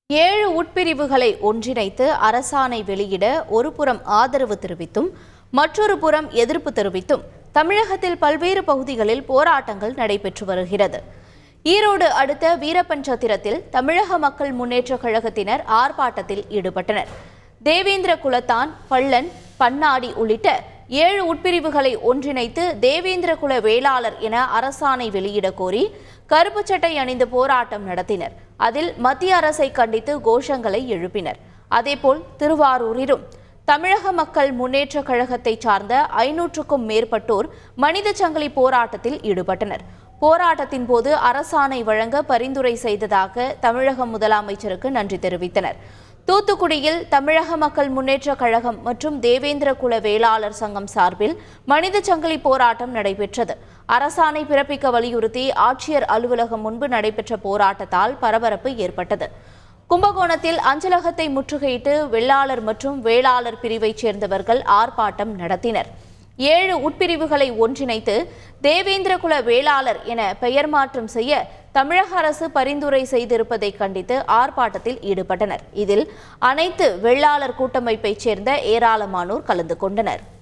ஏழு உட்பிரிவுகளை ஒன்றிணைத்து அரசாணை வெளியிட ஒரு புறம் ஆதரவு தெரிவித்தும் மற்றொரு புறம் எதிர்ப்பு தெரிவித்தும் தமிழகத்தில் பல்வேறு பகுதிகளில் போராட்டங்கள் நடைபெற்று வருகிறது ஈரோடு அடுத்த வீரப்பஞ்சத்திரத்தில் தமிழக மக்கள் முன்னேற்றக் கழகத்தினர் ஆர்ப்பாட்டத்தில் ஈடுபட்டனர் தேவேந்திர குலத்தான் பள்ளன் பன்னாடி உள்ளிட்ட ஏழு உட்பிரிவுகளை ஒன்றிணைத்து தேவேந்திர குல வேளாளர் என அரசாணை வெளியிட கோரி கருப்பு சட்டை அணிந்து போராட்டம் நடத்தினர் அதில் மத்திய அரசை கண்டித்து கோஷங்களை எழுப்பினர் அதேபோல் திருவாரூரிலும் தமிழக மக்கள் முன்னேற்றக் கழகத்தை சார்ந்த ஐநூற்றுக்கும் மேற்பட்டோர் மனித சங்கிலி போராட்டத்தில் ஈடுபட்டனர் போராட்டத்தின் போது அரசாணை வழங்க பரிந்துரை செய்ததாக தமிழக முதலமைச்சருக்கு நன்றி தெரிவித்தனர் தூத்துக்குடியில் தமிழக மக்கள் முன்னேற்றக் கழகம் மற்றும் தேவேந்திர குல வேளாளர் சங்கம் சார்பில் மனித சங்கிலி போராட்டம் நடைபெற்றது அரசாணை பிறப்பிக்க வலியுறுத்தி ஆட்சியர் அலுவலகம் முன்பு நடைபெற்ற போராட்டத்தால் பரபரப்பு ஏற்பட்டது கும்பகோணத்தில் அஞ்சலகத்தை முற்றுகையிட்டு வெள்ளாளர் மற்றும் வேளாளர் பிரிவைச் சேர்ந்தவர்கள் ஆர்ப்பாட்டம் நடத்தினர் ஏழு உட்பிரிவுகளை ஒன்றிணைத்து தேவேந்திரகுல வேளாளர் என பெயர் மாற்றம் செய்ய தமிழக அரசு பரிந்துரை செய்திருப்பதை கண்டித்து ஆர்ப்பாட்டத்தில் ஈடுபட்டனர் இதில் அனைத்து வெள்ளாளர் கூட்டமைப்பைச் சேர்ந்த ஏராளமானோர் கலந்து கொண்டனர்